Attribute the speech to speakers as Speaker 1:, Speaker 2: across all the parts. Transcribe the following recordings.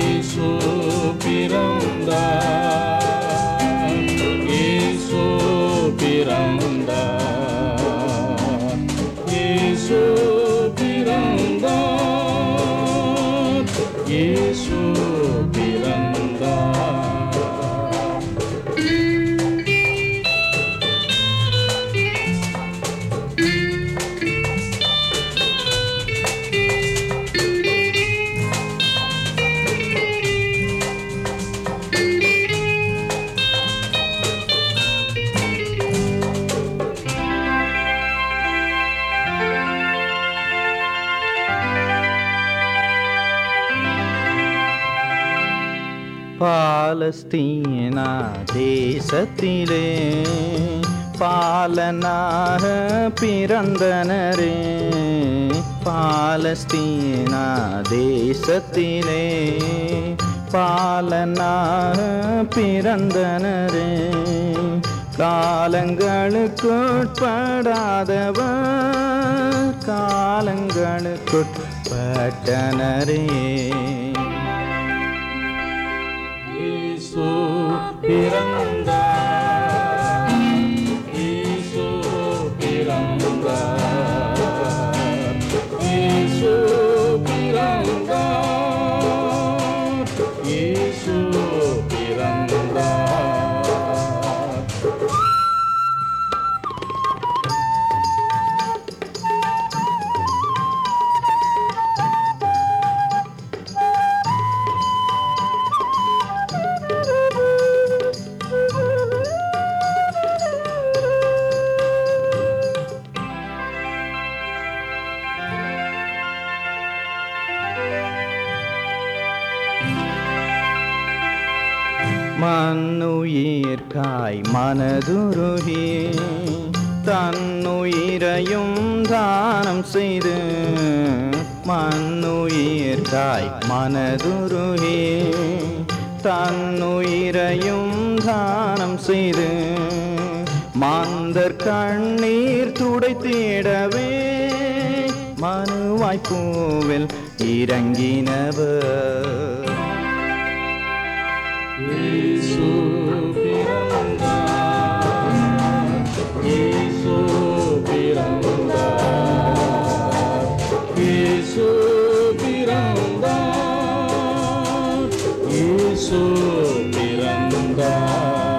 Speaker 1: இயேசு பிறந்தார் இயேசு பிறந்தார் இயேசு பிறந்தார் இயேசு பிறந்தார்
Speaker 2: பாலஸ்தீனா தேசத்திலே பாலனாக பிறந்தனரே பாலஸ்தீனா தேசத்திலே பாலனாக பிறந்தனரே காலங்களுக்குட்படாதவர் காலங்களுக்குட்பட்டனரே
Speaker 1: இயேசு பிறந்தார் இயேசு பிறந்தார் இயேசு பிறந்தார் இயேசு பிறந்தார்
Speaker 2: மண்ணுயிர்காய் மனதுருகி தன்னுயிரையும் தானம் செய்து மண்ணுயிர்காய் மனதுருகி தன்னுயிரையும் தானம் செய்து மாந்தர் கண்ணீர் துடைத்திடவே மனுவாய்ப்பூவில் இறங்கினவர்
Speaker 1: இயேசு பிறந்தார் இயேசு பிறந்தார் இயேசு பிறந்தார் இயேசு பிறந்தார்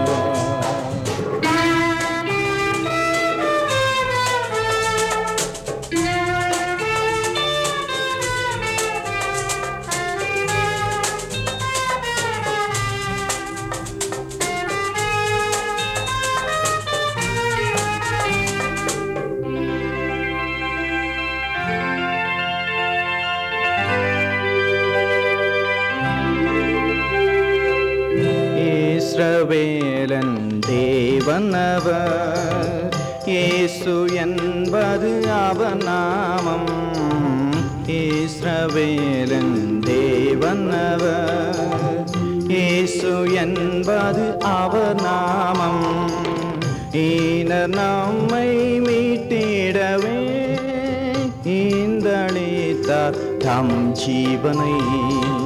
Speaker 2: இஸ்ரவேலன் தேவனவர் இயேசு என்பது அவர் நாமம் இஸ்ரவேலன் தேவனவர் இயேசு என்பது அவர் நாமம் ஈனர் நம்மை மீட்டிடவே ஈந்தளித்தார் தம் ஜீவனை